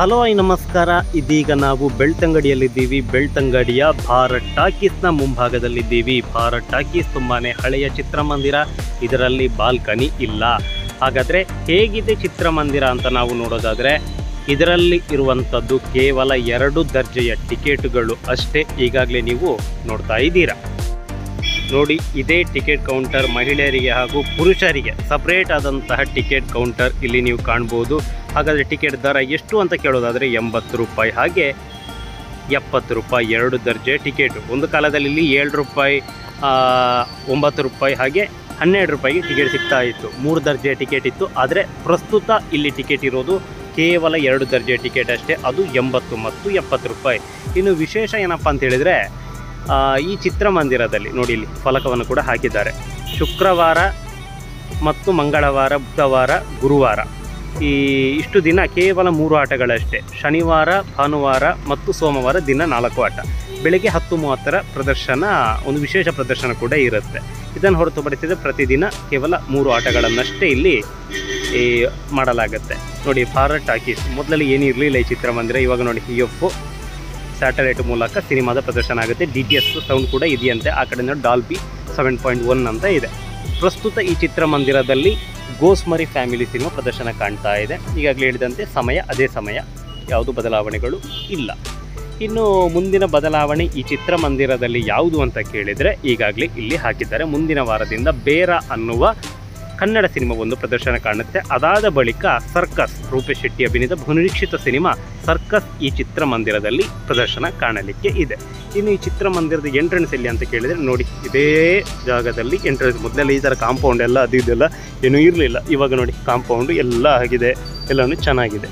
hello I ನಮಸ್ಕಾರ ಇದೀಗ ನಾವು ಬೆಳ್ತಂಗಡಿಯಲ್ಲಿದ್ದೀವಿ ಬೆಳ್ತಂಗಡಿಯ ಭಾರತ್ ಟಾಕೀಸ್ನ ಮುಂಭಾಗದಲ್ಲಿದ್ದೀವಿ ಭಾರತ್ ಟಾಕೀಸ್ ತುಂಬಾನೇ ಹಳೆಯ ಚಿತ್ರಮಂದಿರ ಇದರಲ್ಲಿ ಬಾಲ್ಕನಿ ಇಲ್ಲ ಹಾಗಾದರೆ ಹೇಗಿದೆ ಚಿತ್ರಮಂದಿರ ಅಂತ ನಾವು ನೋಡೋದಾದರೆ ಇದರಲ್ಲಿ ಇರುವಂಥದ್ದು ಕೇವಲ ಎರಡು ದರ್ಜೆಯ ಟಿಕೆಟುಗಳು ಅಷ್ಟೇ ಈಗಾಗಲೇ ನೀವು ನೋಡ್ತಾ ಇದ್ದೀರಾ ನೋಡಿ ಇದೇ ಟಿಕೆಟ್ ಕೌಂಟರ್ ಮಹಿಳೆಯರಿಗೆ ಹಾಗೂ ಪುರುಷರಿಗೆ ಸಪ್ರೇಟ್ ಆದಂತಹ ಟಿಕೆಟ್ ಕೌಂಟರ್ ಇಲ್ಲಿ ನೀವು ಕಾಣ್ಬೋದು ಹಾಗಾದರೆ ಟಿಕೆಟ್ ದರ ಎಷ್ಟು ಅಂತ ಕೇಳೋದಾದರೆ ಎಂಬತ್ತು ರೂಪಾಯಿ ಹಾಗೆ ಎಪ್ಪತ್ತು ರೂಪಾಯಿ ಎರಡು ದರ್ಜೆ ಟಿಕೆಟು ಒಂದು ಕಾಲದಲ್ಲಿ ಇಲ್ಲಿ ಏಳು ರೂಪಾಯಿ ಆ, ಒಂಬತ್ತು ರೂಪಾಯಿ ಹಾಗೆ ಹನ್ನೆರಡು ರೂಪಾಯಿಗೆ ಟಿಕೆಟ್ ಸಿಗ್ತಾ ಇತ್ತು ಮೂರು ದರ್ಜೆಯ ಟಿಕೆಟ್ ಇತ್ತು ಆದರೆ ಪ್ರಸ್ತುತ ಇಲ್ಲಿ ಟಿಕೆಟ್ ಇರೋದು ಕೇವಲ ಎರಡು ದರ್ಜೆಯ ಟಿಕೆಟ್ ಅಷ್ಟೇ ಅದು ಎಂಬತ್ತು ಮತ್ತು ಎಪ್ಪತ್ತು ರೂಪಾಯಿ ಇನ್ನು ವಿಶೇಷ ಏನಪ್ಪ ಅಂತ ಹೇಳಿದರೆ ಆ, ಈ ಚಿತ್ರಮಂದಿರದಲ್ಲಿ ನೋಡಿ ಇಲ್ಲಿ ಫಲಕವನ್ನು ಕೂಡ ಹಾಕಿದ್ದಾರೆ ಶುಕ್ರವಾರ ಮತ್ತು ಮಂಗಳವಾರ ಬುಧವಾರ ಗುರುವಾರ ಈ ಇಷ್ಟು ದಿನ ಕೇವಲ ಮೂರು ಆಟಗಳಷ್ಟೇ ಶನಿವಾರ ಭಾನುವಾರ ಮತ್ತು ಸೋಮವಾರ ದಿನ ನಾಲ್ಕು ಆಟ ಬೆಳಗ್ಗೆ ಹತ್ತು ಮೂವತ್ತರ ಪ್ರದರ್ಶನ ಒಂದು ವಿಶೇಷ ಪ್ರದರ್ಶನ ಕೂಡ ಇರುತ್ತೆ ಇದನ್ನು ಹೊರತುಪಡಿಸಿದರೆ ಪ್ರತಿದಿನ ಕೇವಲ ಮೂರು ಆಟಗಳನ್ನಷ್ಟೇ ಇಲ್ಲಿ ಈ ಮಾಡಲಾಗುತ್ತೆ ನೋಡಿ ಭಾರತ್ ಟಾಕೀಸ್ ಮೊದಲಲ್ಲಿ ಏನೂ ಇರಲಿಲ್ಲ ಈ ಚಿತ್ರಮಂದಿರ ಇವಾಗ ನೋಡಿ ಯು ಎಫ್ ಸ್ಯಾಟಲೈಟ್ ಮೂಲಕ ಸಿನಿಮಾದ ಪ್ರದರ್ಶನ ಆಗುತ್ತೆ ಡಿ ಟಿ ಎಸ್ ಸೌಂಡ್ ಕೂಡ ಇದೆಯಂತೆ ಆ ಕಡೆಯಿಂದ ಡಾಲ್ಬಿ ಸೆವೆನ್ ಪಾಯಿಂಟ್ ಒನ್ ಅಂತ ಇದೆ ಪ್ರಸ್ತುತ ಈ ಚಿತ್ರಮಂದಿರದಲ್ಲಿ ಗೋಸ್ಮರಿ ಫ್ಯಾಮಿಲಿ ಸಿನಿಮಾ ಪ್ರದರ್ಶನ ಕಾಣ್ತಾ ಇದೆ ಈಗಾಗಲೇ ಹೇಳಿದಂತೆ ಸಮಯ ಅದೇ ಸಮಯ ಯಾವುದು ಬದಲಾವಣೆಗಳು ಇಲ್ಲ ಇನ್ನು ಮುಂದಿನ ಬದಲಾವಣೆ ಈ ಚಿತ್ರಮಂದಿರದಲ್ಲಿ ಯಾವುದು ಅಂತ ಕೇಳಿದರೆ ಈಗಾಗಲೇ ಇಲ್ಲಿ ಹಾಕಿದ್ದಾರೆ ಮುಂದಿನ ವಾರದಿಂದ ಬೇರ ಅನ್ನುವ ಕನ್ನಡ ಸಿನಿಮಾ ಒಂದು ಪ್ರದರ್ಶನ ಕಾಣುತ್ತೆ ಅದಾದ ಬಳಿಕ ಸರ್ಕಸ್ ರೂಪೇಶ್ ಶೆಟ್ಟಿ ಅಭಿನೀತ ಬಹುನಿರೀಕ್ಷಿತ ಸಿನಿಮಾ ಸರ್ಕಸ್ ಈ ಚಿತ್ರಮಂದಿರದಲ್ಲಿ ಪ್ರದರ್ಶನ ಕಾಣಲಿಕ್ಕೆ ಇದೆ ಇನ್ನು ಈ ಚಿತ್ರಮಂದಿರದ ಎಂಟ್ರೆನ್ಸ್ ಎಲ್ಲಿ ಅಂತ ಕೇಳಿದರೆ ನೋಡಿ ಇದೇ ಜಾಗದಲ್ಲಿ ಎಂಟ್ರೆನ್ಸ್ ಮೊದಲೆಲ್ಲ ಈ ಥರ ಕಾಂಪೌಂಡ್ ಎಲ್ಲ ಅದು ಇದೆಲ್ಲ ಏನೂ ಇರಲಿಲ್ಲ ಇವಾಗ ನೋಡಿ ಕಾಂಪೌಂಡು ಎಲ್ಲ ಆಗಿದೆ ಎಲ್ಲನೂ ಚೆನ್ನಾಗಿದೆ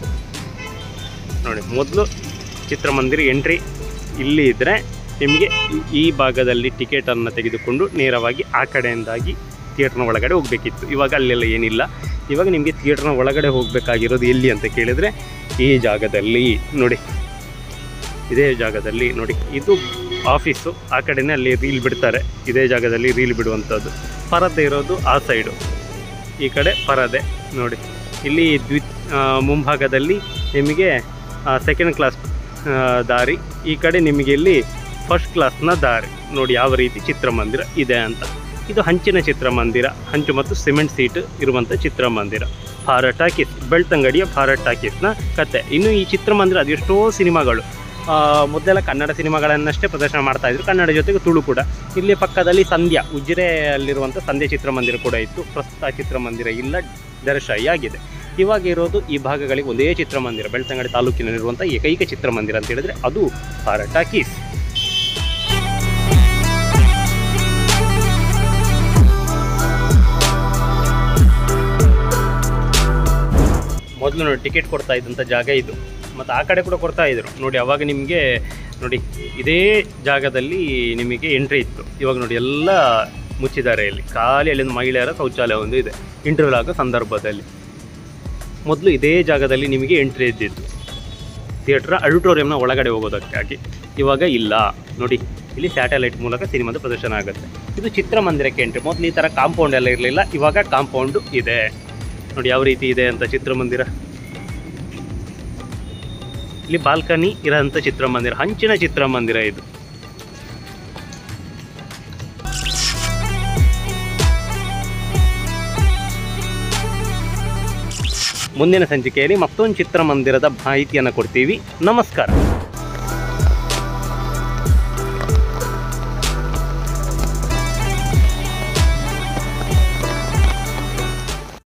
ನೋಡಿ ಮೊದಲು ಚಿತ್ರಮಂದಿರ ಎಂಟ್ರಿ ಇಲ್ಲಿ ಇದ್ದರೆ ನಿಮಗೆ ಈ- ಈ ಭಾಗದಲ್ಲಿ ಟಿಕೆಟನ್ನು ತೆಗೆದುಕೊಂಡು ನೇರವಾಗಿ ಆ ಕಡೆಯಿಂದಾಗಿ ಥಿಯೇಟ್ರ್ನ ಒಳಗಡೆ ಹೋಗಬೇಕಿತ್ತು ಇವಾಗ ಅಲ್ಲೆಲ್ಲ ಏನಿಲ್ಲ ಇವಾಗ ನಿಮಗೆ ಥಿಯೇಟ್ರ್ನ ಒಳಗಡೆ ಹೋಗಬೇಕಾಗಿರೋದು ಎಲ್ಲಿ ಅಂತ ಕೇಳಿದರೆ ಈ ಜಾಗದಲ್ಲಿ ನೋಡಿ ಇದೇ ಜಾಗದಲ್ಲಿ ನೋಡಿ ಇದು ಆಫೀಸು ಆ ಕಡೆನೇ ಅಲ್ಲಿ ರೀಲ್ ಬಿಡ್ತಾರೆ ಇದೇ ಜಾಗದಲ್ಲಿ ರೀಲ್ ಬಿಡುವಂಥದ್ದು ಪರದೆ ಇರೋದು ಆ ಸೈಡು ಈ ಕಡೆ ಪರದೆ ನೋಡಿ ಇಲ್ಲಿ ದ್ವಿ ಆ, ಮುಂಭಾಗದಲ್ಲಿ ನಿಮಗೆ ಸೆಕೆಂಡ್ ಕ್ಲಾಸ್ ದಾರಿ ಈ ಕಡೆ ನಿಮಗೆ ಇಲ್ಲಿ ಫಸ್ಟ್ ಕ್ಲಾಸ್ನ ದಾರಿ ನೋಡಿ ಯಾವ ರೀತಿ ಚಿತ್ರಮಂದಿರ ಇದೆ ಅಂತ ಇದು ಹಂಚಿನ ಚಿತ್ರಮಂದಿರ ಹಂಚು ಮತ್ತು ಸಿಮೆಂಟ್ ಸೀಟ್ ಇರುವಂಥ ಚಿತ್ರಮಂದಿರ ಭಾರತ್ ಟಾಕೀಸ್ ಬೆಳ್ತಂಗಡಿಯ ಭಾರತ್ ಟಾಕೀಸ್ನ ಕತೆ ಇನ್ನು ಈ ಚಿತ್ರಮಂದಿರ ಅದೆಷ್ಟೋ ಸಿನಿಮಾಗಳು ಆ, ಮೊದಲೆಲ್ಲ ಕನ್ನಡ ಸಿನಿಮಾಗಳನ್ನಷ್ಟೇ ಪ್ರದರ್ಶನ ಮಾಡ್ತಾ ಇದ್ರು ಕನ್ನಡ ಜೊತೆಗೆ ತುಳು ಕೂಡ ಇಲ್ಲಿ ಪಕ್ಕದಲ್ಲಿ ಸಂಧ್ಯಾ ಉಜಿರೆಯಲ್ಲಿರುವಂಥ ಸಂಧ್ಯಾ ಚಿತ್ರಮಂದಿರ ಕೂಡ ಇತ್ತು ಪ್ರಸ್ತುತ ಆ ಚಿತ್ರಮಂದಿರ ಇಲ್ಲ ದರ್ಶಾಯಿ ಆಗಿದೆ ಇವಾಗ ಇರೋದು ಈ ಭಾಗಗಳಿಗೆ ಒಂದೇ ಚಿತ್ರಮಂದಿರ ಬೆಳ್ತಂಗಡಿ ತಾಲೂಕಿನಲ್ಲಿರುವಂಥ ಏಕೈಕ ಚಿತ್ರಮಂದಿರ ಅಂತ ಹೇಳಿದ್ರೆ ಅದು ಭಾರತ್ ಟಾಕೀಸ್ ಮೊದಲು ನೋಡಿ ಟಿಕೆಟ್ ಕೊಡ್ತಾ ಇದ್ದಂಥ ಜಾಗ ಇದು ಮತ್ತು ಆ ಕಡೆ ಕೂಡ ಕೊಡ್ತಾ ಇದ್ರು ನೋಡಿ ಅವಾಗ ನಿಮಗೆ ನೋಡಿ ಇದೇ ಜಾಗದಲ್ಲಿ ನಿಮಗೆ ಎಂಟ್ರಿ ಇತ್ತು ಇವಾಗ ನೋಡಿ ಎಲ್ಲ ಮುಚ್ಚಿದ್ದಾರೆ ಇಲ್ಲಿ ಖಾಲಿ ಅಲ್ಲಿಂದ ಮಹಿಳೆಯರ ಶೌಚಾಲಯ ಒಂದು ಇದೆ ಇಂಟರ್ವ್ಯೂ ಆಗೋ ಸಂದರ್ಭದಲ್ಲಿ ಮೊದಲು ಇದೇ ಜಾಗದಲ್ಲಿ ನಿಮಗೆ ಎಂಟ್ರಿ ಇದ್ದಿದ್ದು ಥಿಯೇಟ್ರ್ ಆಡಿಟೋರಿಯಂನ ಒಳಗಡೆ ಹೋಗೋದಕ್ಕಾಗಿ ಇವಾಗ ಇಲ್ಲ ನೋಡಿ ಇಲ್ಲಿ ಸ್ಯಾಟಲೈಟ್ ಮೂಲಕ ಸಿನಿಮಾದ ಪ್ರದರ್ಶನ ಆಗುತ್ತೆ ಇದು ಚಿತ್ರಮಂದಿರಕ್ಕೆ ಎಂಟ್ರಿ ಮೊದಲು ಈ ಥರ ಕಾಂಪೌಂಡ್ ಎಲ್ಲ ಇರಲಿಲ್ಲ ಇವಾಗ ಕಾಂಪೌಂಡು ಇದೆ ನೋಡಿ ಯಾವ ರೀತಿ ಇದೆ ಅಂತ ಚಿತ್ರಮಂದಿರ ಇಲ್ಲಿ ಬಾಲ್ಕನಿ ಇರೋಂಥ ಚಿತ್ರಮಂದಿರ ಹಂಚಿನ ಚಿತ್ರಮಂದಿರ ಇದು ಮುಂದಿನ ಸಂಚಿಕೆಯಲ್ಲಿ ಮತ್ತೊಂದು ಚಿತ್ರಮಂದಿರದ ಮಾಹಿತಿಯನ್ನು ಕೊಡ್ತೀವಿ ನಮಸ್ಕಾರ